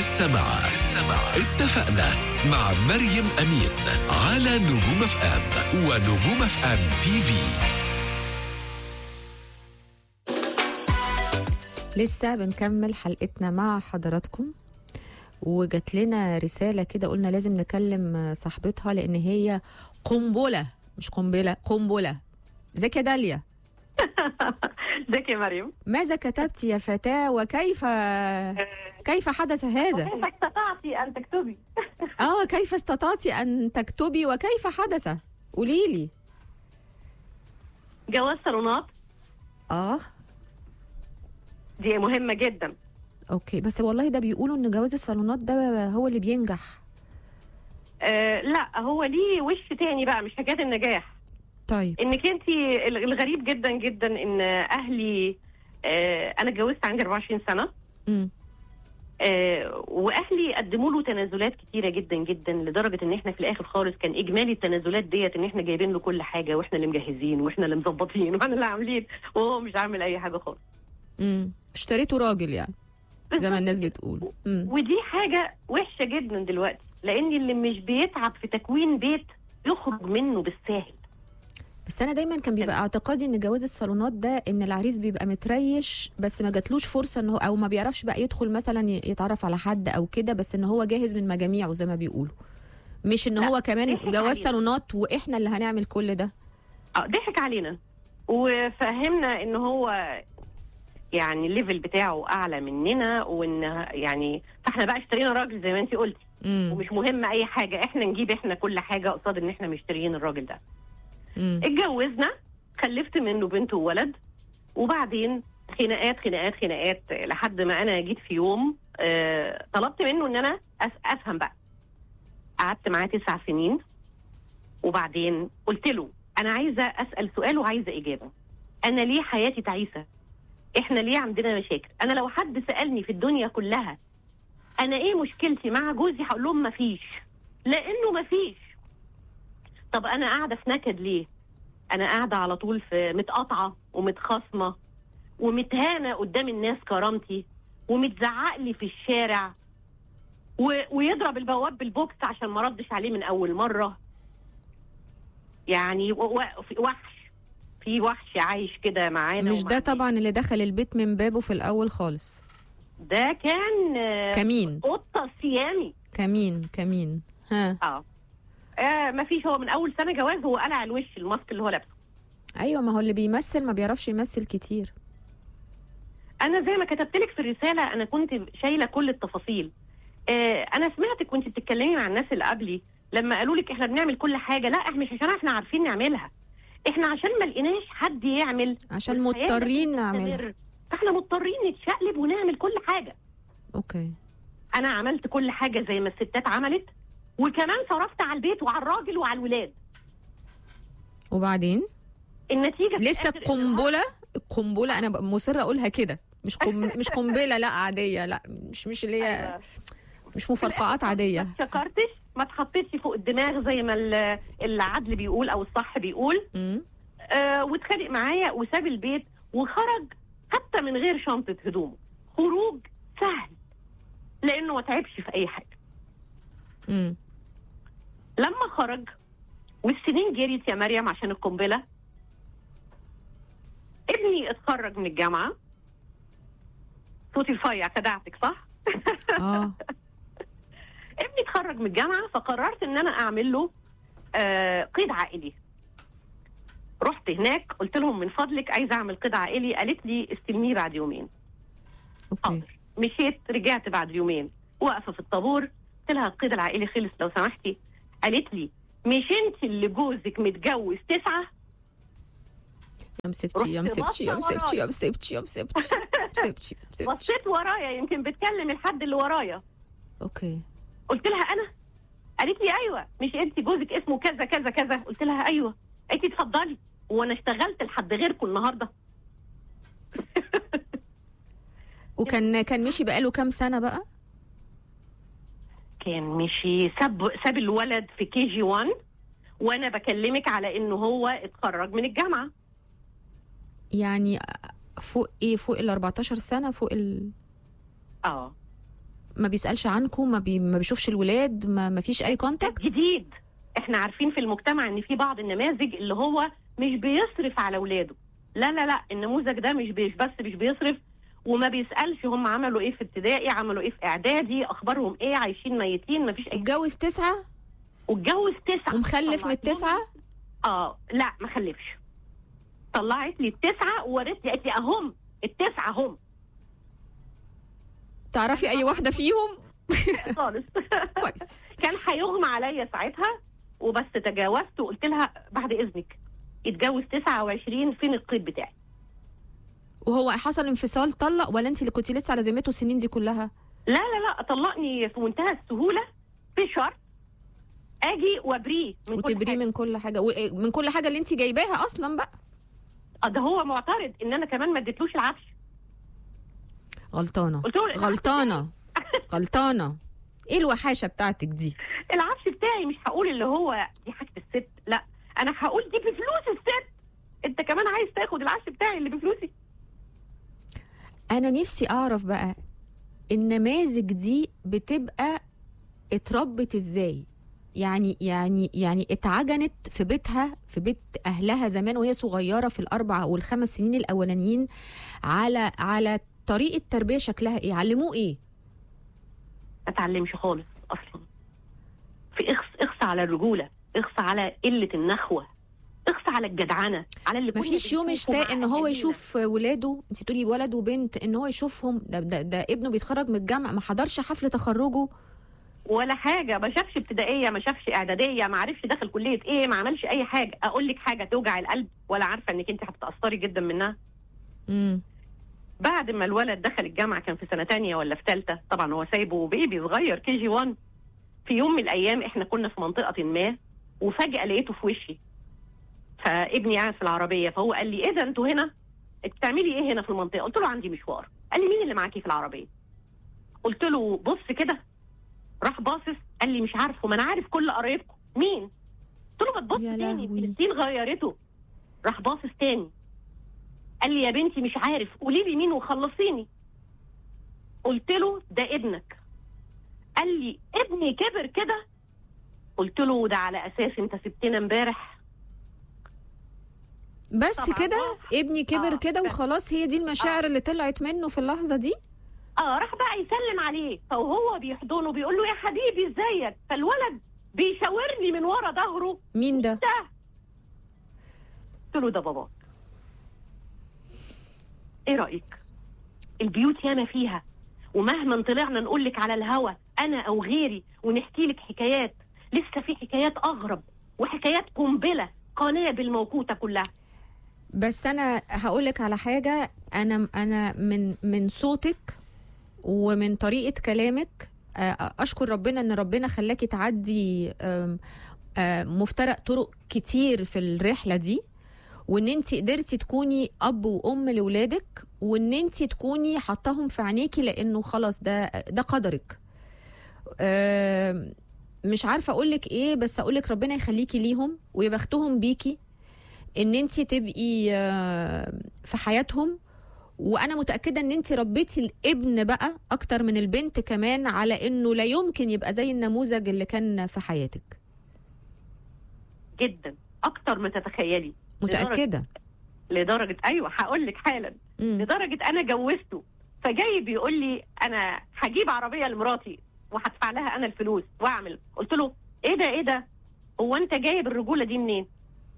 لسه مع اتفقنا مع مريم أمين على نجوم اف ام ونجوم اف ام تي في لسه بنكمل حلقتنا مع حضراتكم وجات لنا رسالة كده قلنا لازم نكلم صاحبتها لأن هي قنبلة مش قنبلة قنبلة ازيك يا داليا ازيك يا مريم ماذا كتبت يا فتاة وكيف كيف حدث هذا كيف استطعتي ان تكتبي اه كيف استطعت أن تكتبي وكيف حدث قولي لي جواز صالونات اه دي مهمه جدا اوكي بس والله ده بيقولوا ان جواز الصالونات ده هو اللي بينجح آه لا هو ليه وش تاني بقى مش حكايه النجاح طيب انك انت الغريب جدا جدا ان اهلي آه انا اتجوزت عندي 24 سنه امم آه واهلي قدموا له تنازلات كتيره جدا جدا لدرجه ان احنا في الاخر خالص كان اجمالي التنازلات ديت ان احنا جايبين له كل حاجه واحنا اللي مجهزين واحنا اللي مظبطين واحنا اللي عاملين وهو مش عامل اي حاجه خالص امم اشتريته راجل يعني زي ما الناس بتقول امم ودي حاجة وحشة جدا دلوقتي لأن اللي مش بيتعب في تكوين بيت يخرج منه بالساهل بس انا دايما كان بيبقى اعتقادي ان جواز الصالونات ده ان العريس بيبقى متريش بس ما جاتلوش فرصه ان هو او ما بيعرفش بقى يدخل مثلا ي- يتعرف على حد او كده بس ان هو جاهز من مجاميعه زي ما بيقولوا مش ان لا، هو كمان ضحك جواز علينا. صالونات واحنا اللي هنعمل كل ده اه ضحك علينا وفهمنا ان هو يعني الليفل بتاعه اعلى مننا وان يعني فاحنا بقى اشترينا راجل زي ما انت قلتي امم ومش مهم اي حاجه احنا نجيب احنا كل حاجه قصاد ان احنا مشتريين الراجل ده امم اتجوزنا خلفت منه بنت وولد وبعدين خناقات خناقات خناقات لحد ما انا جيت في يوم آه طلبت منه ان انا أف- افهم بقى قعدت معاه تسع سنين وبعدين قلت له انا عايزه اسال سؤال وعايزه اجابه انا ليه حياتي تعيسه احنا ليه عندنا مشاكل انا لو حد سالني في الدنيا كلها انا ايه مشكلتي مع جوزي هقول لهم مفيش لانه مفيش طب انا قاعده في نكد ليه انا قاعده على طول في متقاطعه ومتخاصمه ومتهانه قدام الناس كرامتي ومتزعق لي في الشارع و... ويضرب البواب بالبوكس عشان ما ردش عليه من اول مره يعني و... و... في وحش في وحش عايش كده معانا مش ده ومع- طبعا اللي دخل البيت من بابه في الاول خالص ده كان آه، كمين قطه سيامي كمين كمين ها اه, آه ما فيش هو من اول سنه جواز هو قلع الوش الماسك اللي هو لابسه ايوه ما هو اللي بيمثل ما بيعرفش يمثل كتير انا زي ما كتبت لك في الرساله انا كنت شايله كل التفاصيل آه انا سمعتك وانت بتتكلمي مع الناس اللي قبلي لما قالوا لك احنا بنعمل كل حاجه لا احنا مش عشان احنا عارفين نعملها احنا عشان ما لقيناش حد يعمل عشان والحياة مضطرين لازم نعملها تستمر. فاحنا مضطرين نتشقلب ونعمل كل حاجه اوكي انا عملت كل حاجه زي ما الستات عملت وكمان صرفت على البيت وعلى الراجل وعلى الولاد وبعدين النتيجه في لسه الآخر إن القنبله القنبله انا مصره اقولها كده مش قم... مش قنبله لا عاديه لا مش مش اللي هي أيوة. مش مفرقعات ما عاديه اتشكرتش ما اتحطيتش فوق الدماغ زي ما ال- العدل بيقول او الصح بيقول امم آه واتخانق معايا وساب البيت وخرج حتى من غير شنطه هدومه خروج سهل لانه ما تعبش في اي حاجه امم لما خرج والسنين جريت يا مريم عشان القنبله ابني اتخرج من الجامعه صوتي رفيع خدعتك صح؟ اه ابني اتخرج من الجامعه فقررت ان انا اعمل له آه قيد عائلي رحت هناك قلت لهم من فضلك عايزه اعمل قيد عائلي قالت لي استلميه بعد يومين اوكي حاضر مشيت رجعت بعد يومين واقفه في الطابور قلت لها القيد العائلي خلص لو سمحتي قالت لي مش انت اللي جوزك متجوز تسعه يا مسبتي يا رحت مسبتي يا باصة مسبتي يا ورايا. مسبتي يا مسبتي مسبتي مسبتي بصيت ورايا يمكن بتكلم الحد اللي ورايا اوكي قلت لها انا قالت لي ايوه مش انت جوزك اسمه كذا كذا كذا قلت لها ايوه قالت لي اتفضلي وانا اشتغلت لحد غيركم النهارده وكان كان مشي بقاله كام سنه بقى كان مشي ساب ساب الولد في كي جي 1 وانا بكلمك على انه هو اتخرج من الجامعه يعني فوق ايه فوق ال 14 سنه فوق ال اه ما بيسالش عنكم ما, بي ما بيشوفش الولاد ما, ما فيش اي كونتاكت جديد احنا عارفين في المجتمع ان في بعض النماذج اللي هو مش بيصرف على اولاده لا لا لا النموذج ده مش بيش بس مش بيصرف وما بيسالش هم عملوا ايه في ابتدائي عملوا ايه في اعدادي اخبارهم ايه عايشين ميتين ما فيش اي اتجوز تسعه واتجوز تسعه ومخلف من طلعت لهم- التسعه اه لا ما خلفش طلعت لي التسعه وورت لي قالت لي اهم التسعه هم تعرفي اي واحده فيهم خالص كويس كان هيغمى عليا ساعتها وبس تجاوزت وقلت لها بعد اذنك اتجوز 29 فين القيد بتاعي وهو حصل انفصال طلق ولا انت اللي كنتي لسه على ذمته السنين دي كلها لا لا لا طلقني في منتهى السهوله في شرط اجي وابريه من كل وتبريه حاجة. من كل حاجه و- من كل حاجه اللي انت جايباها اصلا بقى آه، ده هو معترض ان انا كمان ما اديتلوش العفش غلطانه قلت له العفش غلطانه غلطانه ايه الوحاشه بتاعتك دي العفش بتاعي مش هقول اللي هو دي حاجه الست لا انا هقول دي بفلوس الست انت كمان عايز تاخد العفش بتاعي اللي بفلوسي انا نفسي اعرف بقى النماذج دي بتبقى اتربت ازاي يعني يعني يعني اتعجنت في بيتها في بيت اهلها زمان وهي صغيره في الاربع والخمس سنين الاولانيين على على طريقه تربيه شكلها ايه علموه ايه ما اتعلمش خالص اصلا في اخس اخس على الرجوله اخس على قله النخوه اخس على الجدعنه على اللي كنا مفيش يوم بنشوفه اشتاق مع ان هو أهالينا. يشوف ولاده انت بتقولي ولد وبنت ان هو يشوفهم ده, ده, ده ابنه بيتخرج من الجامعه ما حضرش حفل تخرجه ولا حاجه ما شافش ابتدائيه ما شافش اعداديه ما عرفش داخل كليه ايه ما عملش اي حاجه اقول لك حاجه توجع القلب ولا عارفه انك انت هتتاثري جدا منها امم بعد ما الولد دخل الجامعه كان في سنه تانية ولا في ثالثه طبعا هو سايبه بيبي صغير كي جي 1 في يوم من الايام احنا كنا في منطقه ما وفجاه لقيته في وشي فابني قاعد في العربيه فهو قال لي ايه ده انتوا هنا بتعملي ايه هنا في المنطقه قلت له عندي مشوار قال لي مين اللي معاكي في العربيه قلت له بص كده راح باصص قال لي مش عارفه ما انا عارف كل قرايبكم مين قلت له ما تبص يا تاني لهوي. فلسطين غيرته راح باصص تاني قال لي يا بنتي مش عارف قولي لي مين وخلصيني قلت له ده ابنك قال لي ابني كبر كده قلت له ده على اساس انت سبتنا امبارح بس طبعاً. كده ابني كبر آه، كده بس. وخلاص هي دي المشاعر اللي طلعت منه في اللحظه دي اه راح بقى يسلم عليه فوهو بيحضنه بيقول له يا حبيبي ازيك فالولد بيشاور لي من ورا ظهره مين ده ده قلت له ده باباك ايه رايك البيوت ياما فيها ومهما طلعنا نقول لك على الهوا انا او غيري ونحكي لك حكايات لسه في حكايات اغرب وحكايات قنبله قنابل موقوته كلها بس انا هقول لك على حاجه انا انا من من صوتك ومن طريقه كلامك آه، اشكر ربنا ان ربنا خلاكي تعدي آم، آه، مفترق طرق كتير في الرحله دي وان انت قدرتي تكوني اب وام لاولادك وان انت تكوني حطاهم في عينيكي لانه خلاص ده ده قدرك آم، مش عارفه اقول لك ايه بس اقول لك ربنا يخليكي ليهم ويبختهم بيكي ان انت تبقي آه، في حياتهم وانا متاكده ان انت ربيتي الابن بقى اكتر من البنت كمان على انه لا يمكن يبقى زي النموذج اللي كان في حياتك جدا اكتر ما تتخيلي متاكده لدرجه, لدرجة ايوه هقول لك حالا مم. لدرجه انا جوزته فجاي بيقول لي انا هجيب عربيه لمراتي وهدفع لها انا الفلوس واعمل قلت له ايه ده ايه ده هو انت جايب الرجوله دي منين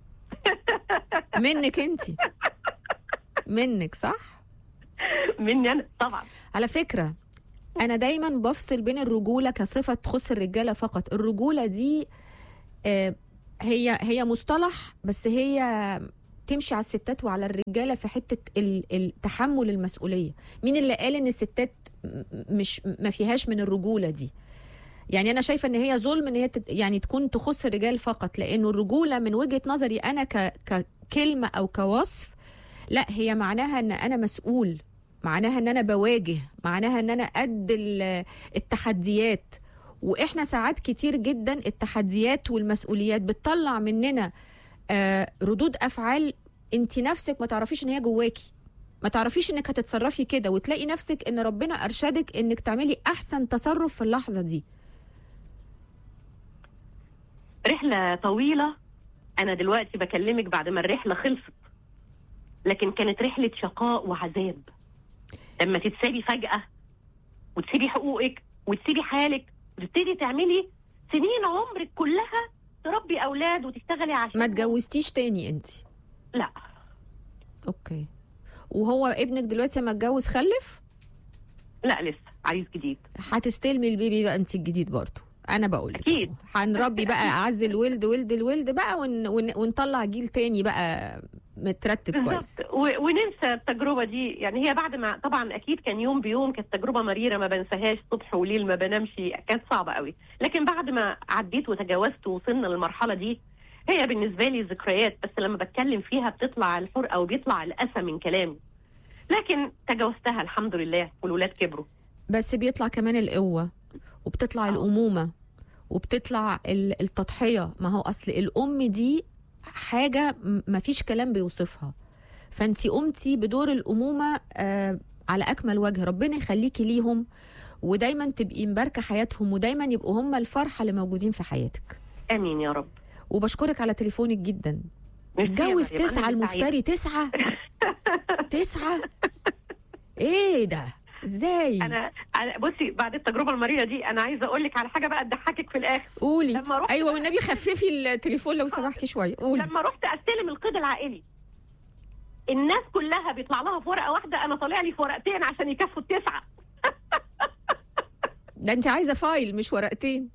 منك انت منك صح مني انا طبعا على فكره انا دايما بفصل بين الرجوله كصفه تخص الرجاله فقط الرجوله دي آه، هي هي مصطلح بس هي تمشي على الستات وعلى الرجاله في حته ال- التحمل المسؤوليه مين اللي قال ان الستات م- مش ما فيهاش من الرجوله دي يعني انا شايفه ان هي ظلم ان هي تت يعني تكون تخص الرجال فقط لانه الرجوله من وجهه نظري انا ك ككلمه او كوصف لا هي معناها ان انا مسؤول معناها ان انا بواجه معناها ان انا قد ال- التحديات واحنا ساعات كتير جدا التحديات والمسؤوليات بتطلع مننا آه، ردود افعال انت نفسك ما تعرفيش ان هي جواكي ما تعرفيش انك هتتصرفي كده وتلاقي نفسك ان ربنا ارشدك انك تعملي احسن تصرف في اللحظه دي رحله طويله انا دلوقتي بكلمك بعد ما الرحله خلصت لكن كانت رحله شقاء وعذاب لما تتسابي فجاه وتسيبي حقوقك وتسيبي حالك وتبتدي تعملي سنين عمرك كلها تربي اولاد وتشتغلي عشان ما اتجوزتيش تاني انت لا اوكي وهو ابنك دلوقتي لما اتجوز خلف لا لسه عريس جديد هتستلمي البيبي بقى انت الجديد برضه انا بقول لك أكيد. هنربي بقى اعز الولد ولد الولد بقى ون... ون... ونطلع جيل تاني بقى مترتب كويس بالظبط و- وننسى التجربه دي يعني هي بعد ما طبعا اكيد كان يوم بيوم كانت تجربه مريره ما بنساهاش صبح وليل ما بنامش كانت صعبه قوي لكن بعد ما عديت وتجاوزت ووصلنا للمرحله دي هي بالنسبه لي ذكريات بس لما بتكلم فيها بتطلع الحرقه وبيطلع الاسى من كلامي لكن تجاوزتها الحمد لله والولاد كبروا بس بيطلع كمان القوة وبتطلع الأمومة وبتطلع ال- التضحية ما هو أصل الأم دي حاجة م- مفيش كلام بيوصفها فأنتي قمتي بدور الأمومة آه على أكمل وجه ربنا يخليكي ليهم ودايما تبقي مباركة حياتهم ودايما يبقوا هم الفرحة اللي موجودين في حياتك امين يا رب وبشكرك على تليفونك جدا ميرسي يا اتجوز مريم، أنا تسعة اللي سعيدة. المفتري تسعة تسعة ايه ده ازاي انا أنا- بصي بعد التجربه المريره دي انا عايزه اقول لك على حاجه بقى تضحكك في الاخر قولي لما رحت ايوه والنبي خففي التليفون لو سمحتي شويه قولي لما رحت استلم القيد العائلي الناس كلها بيطلع لها في ورقه واحده انا طالع لي في ورقتين عشان يكفوا التسعه ده انت عايزه فايل مش ورقتين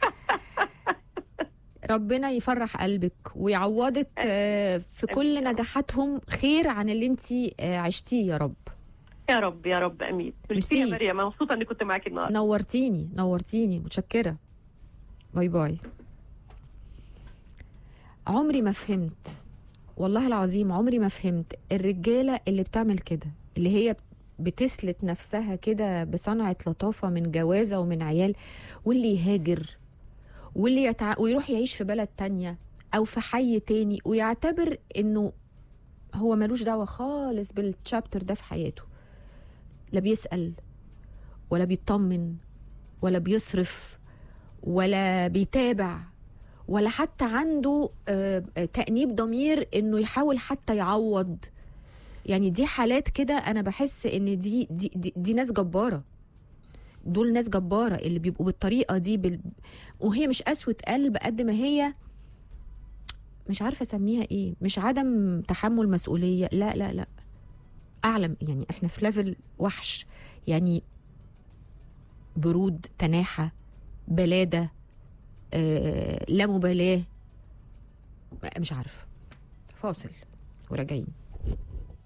ربنا يفرح قلبك ويعوضك آه، في كل نجاحاتهم خير عن اللي انت آه، عشتيه يا رب يا رب يا رب امين ميرسي يا ميرسي. مريم مبسوطه اني كنت معاكي النهارده نورتيني نورتيني متشكره باي باي عمري ما فهمت والله العظيم عمري ما فهمت الرجاله اللي بتعمل كده اللي هي بتسلت نفسها كده بصنعة لطافة من جوازة ومن عيال واللي يهاجر واللي يتع... ويروح يعيش في بلد تانية أو في حي تاني ويعتبر إنه هو ملوش دعوة خالص بالتشابتر ده في حياته لا بيسأل ولا بيطمن ولا بيصرف ولا بيتابع ولا حتى عنده آه، آه، تأنيب ضمير انه يحاول حتى يعوض يعني دي حالات كده انا بحس ان دي دي دي, دي ناس جباره دول ناس جباره اللي بيبقوا بالطريقه دي بال... وهي مش قسوه قلب قد ما هي مش عارفه اسميها ايه مش عدم تحمل مسؤوليه لا لا لا اعلم يعني احنا في ليفل وحش يعني برود تناحه بلاده آه لا مبالاه مش عارف فاصل وراجعين